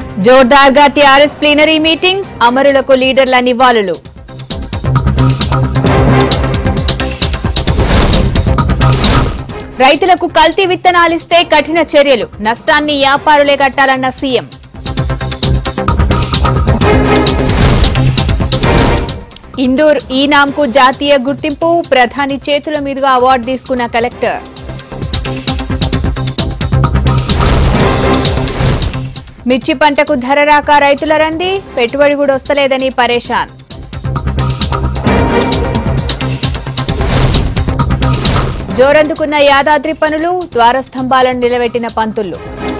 జోర్దార్గా TRS plenary meeting అమరులకు లీడర్ల నివాళులు రైతులకు కల్తీ విత్తనాలిస్తే కఠిన చర్యలు నష్టాన్ని వ్యాపారులే కట్టాలన్న సీఎం ఇందూర్ ఈనాంకు జాతీయ గుర్తింపు ప్రధాని చేతుల మీదుగా అవార్డు తీసుకున్న కలెక్టర్ మిర్చి పంటకు ధర రాక రైతుల రంది పెట్టుబడి కూడా వస్తలేదని పరేషాన్ జోరందుకున్న యాదాద్రి పనులు ద్వారస్తంభాలను నిలబెట్టిన పంతులు